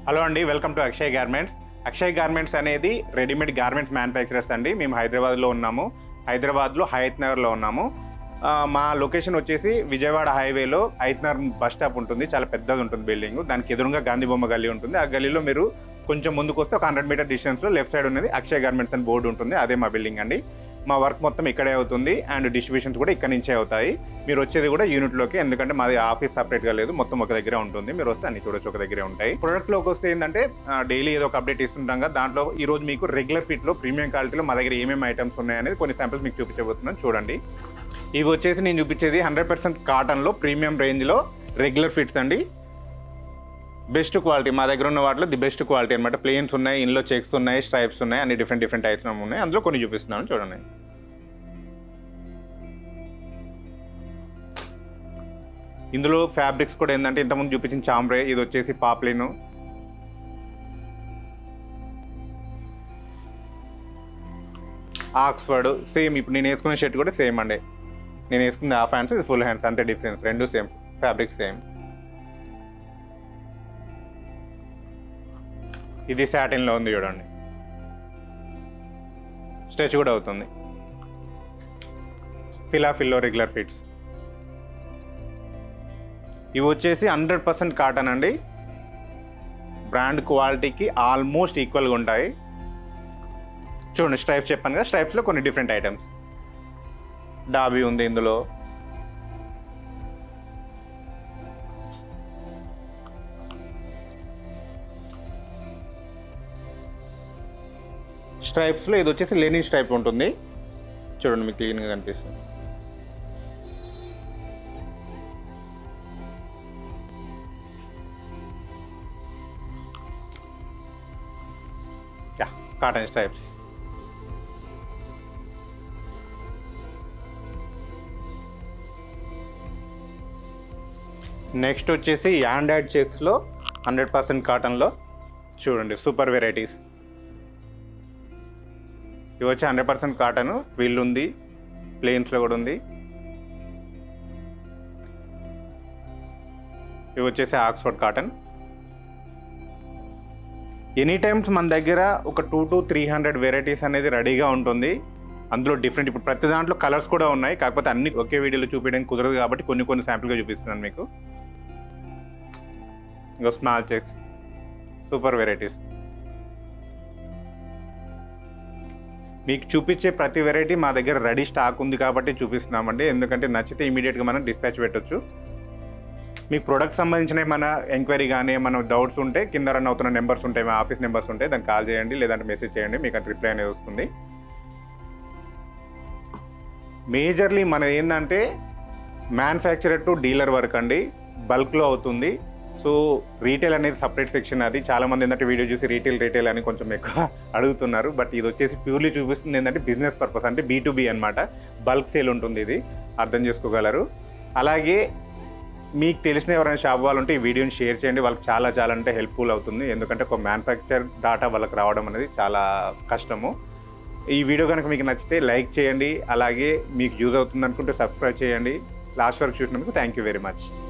hello అండి welcome to Akshay garments Akshay garments అనేది readymade garments manufacturers అండి మేము హైదరాబాద్లో ఉన్నాము హైదరాబాద్లో హయత్ నగర్లో ఉన్నాము ఆ, మా లొకేషన్ వచ్చేసి విజయవాడ హైవేలో హయత్ నగర్ బస్ స్టాప్ ఉంటుంది చాలా పెద్దది ఉంటుంది బిల్డింగ్ దానికి ఎదురుగా గాంధీ బొమ్మ గల్లీ ఉంటుంది ఆ గల్లీలో మీరు కొంచెం ముందుకు వస్తే ఒక హండ్రెడ్ మీటర్ డిస్టెన్స్లో లెఫ్ట్ సైడ్ ఉన్నది అక్షయ్ గార్మెంట్స్ అని బోర్డు ఉంటుంది అదే మా బిల్డింగ్ అండి మా వర్క్ మొత్తం ఇక్కడే అవుతుంది అండ్ డిస్ట్రిబ్యూషన్స్ కూడా ఇక్కడ నుంచే అవుతాయి మీరు వచ్చేది కూడా యూనిట్లోకి ఎందుకంటే మాది ఆఫీస్ సపరేట్గా లేదు మొత్తం ఒక దగ్గరే ఉంటుంది మీరు వస్తే అన్ని చూడొచ్చు ఒక దగ్గరే ఉంటాయి ప్రొడక్ట్లోకి వస్తే ఏంటంటే డైలీ ఏదో ఒక అప్డేట్ ఇస్తుంటాం కదా దాంట్లో ఈ రోజు మీకు రెగ్యులర్ ఫిట్లో ప్రీమియం క్వాలిటీలో మా దగ్గర ఏమేమి ఐటమ్స్ ఉన్నాయనేది కొన్ని శాంపిల్స్ మీకు చూపించబోతున్నాను చూడండి ఇవి వచ్చేసి నేను చూపించేది హండ్రెడ్ పర్సెంట్ కాటన్లో ప్రీమియం రేంజ్లో రెగ్యులర్ ఫిట్స్ అండి బెస్ట్ క్వాలిటీ మా దగ్గర ఉన్న వాటిలో ది బెస్ట్ క్వాలిటీ అనమాట ప్లేన్స్ ఉన్నాయి ఇందులో చెక్స్ ఉన్నాయి స్ట్రైప్స్ ఉన్నాయి అన్ని డిఫరెంట్ డిఫరెంట్ ఐటమ్ ఉన్నాయి అందులో కొన్ని చూపిస్తున్నాను చూడండి ఇందులో ఫ్యాబ్రిక్స్ కూడా ఏంటంటే ఇంతకుముందు చూపించిన చాంబ్రే ఇది వచ్చేసి పాప్లిన్ ఆక్స్ఫర్డ్ సేమ్ ఇప్పుడు నేను వేసుకున్న షర్ట్ కూడా సేమ్ అండి నేను వేసుకున్న హాఫ్ హ్యాండ్స్ ఇది ఫుల్ హ్యాండ్స్ అంతే డిఫరెన్స్ రెండు సేమ్ ఫ్యాబ్రిక్ సేమ్ ఇది సాటిన్లో ఉంది చూడండి స్ట్రెచ్ కూడా అవుతుంది ఫిలాఫిల్లో రెగ్యులర్ ఫిట్స్ ఇవి వచ్చేసి హండ్రెడ్ పర్సెంట్ కాటన్ అండి బ్రాండ్ క్వాలిటీకి ఆల్మోస్ట్ ఈక్వల్గా ఉంటాయి చూడండి స్ట్రైప్స్ చెప్పాను కదా స్ట్రైప్స్లో కొన్ని డిఫరెంట్ ఐటమ్స్ డాబీ ఉంది ఇందులో స్ట్రైప్స్లో ఇది వచ్చేసి లెనిన్ స్ట్రైప్ ఉంటుంది చూడండి మీకు క్లీన్గా కనిపిస్తుంది యా కాటన్ స్ట్రైప్స్ నెక్స్ట్ వచ్చేసి యాండాయిడ్ చెక్స్లో హండ్రెడ్ పర్సెంట్ కాటన్లో చూడండి సూపర్ వెరైటీస్ ఇవి వచ్చి హండ్రెడ్ పర్సెంట్ కాటన్ వీల్ ఉంది ప్లేన్స్లో కూడా ఉంది ఇవి వచ్చేసి ఆక్స్ఫర్డ్ కాటన్ ఎనీ టైమ్స్ మన దగ్గర ఒక two to three hundred varieties అనేది రెడీగా ఉంటుంది అందులో డిఫరెంట్ ఇప్పుడు ప్రతి దాంట్లో కలర్స్ కూడా ఉన్నాయి కాకపోతే అన్ని ఒకే వీడియోలో చూపించడానికి కుదరదు కాబట్టి కొన్ని కొన్ని శాంపుల్గా చూపిస్తున్నాను మీకు ఇంకో స్మాల్ చెక్స్ సూపర్ వెరైటీస్ మీకు చూపించే ప్రతి వెరైటీ మా దగ్గర రెడీ స్టాక్ ఉంది కాబట్టి చూపిస్తున్నామండి ఎందుకంటే నచ్చితే ఇమీడియట్గా మనం డిస్పాచ్ పెట్టొచ్చు మీకు ప్రొడక్ట్ సంబంధించిన ఏమైనా ఎంక్వైరీ కానీ ఏమైనా డౌట్స్ ఉంటే కింద రన్ అవుతున్న నెంబర్స్ ఉంటాయి మా ఆఫీస్ నెంబర్స్ ఉంటాయి దానికి కాల్ చేయండి లేదంటే మెసేజ్ చేయండి మీకు అది రిప్లై అనేది వస్తుంది మేజర్లీ మనది ఏంటంటే మ్యానుఫ్యాక్చరర్ టు డీలర్ వర్క్ అండి బల్క్లో అవుతుంది సో రీటైల్ అనేది సపరేట్ సెక్షన్ అది చాలా మంది ఏంటంటే వీడియో చూసి రీటైల్ రీటైల్ అని కొంచెం ఎక్కువ అడుగుతున్నారు బట్ ఇది వచ్చేసి ప్యూర్లీ చూపిస్తుంది ఏంటంటే బిజినెస్ పర్పస్ అంటే బీ టు బీ అనమాట బల్క్ సేల్ ఉంటుంది ఇది అర్థం చేసుకోగలరు అలాగే మీకు తెలిసిన ఎవరైనా షాప్ వాళ్ళు ఉంటే ఈ వీడియోని షేర్ చేయండి వాళ్ళకి చాలా చాలా అంటే హెల్ప్ఫుల్ అవుతుంది ఎందుకంటే ఒక మ్యానుఫ్యాక్చర్ డాటా వాళ్ళకి రావడం అనేది చాలా కష్టము ఈ వీడియో కనుక మీకు నచ్చితే లైక్ చేయండి అలాగే మీకు యూజ్ అవుతుంది అనుకుంటే సబ్స్క్రైబ్ చేయండి లాస్ట్ వరకు చూసినందుకు థ్యాంక్ యూ వెరీ మచ్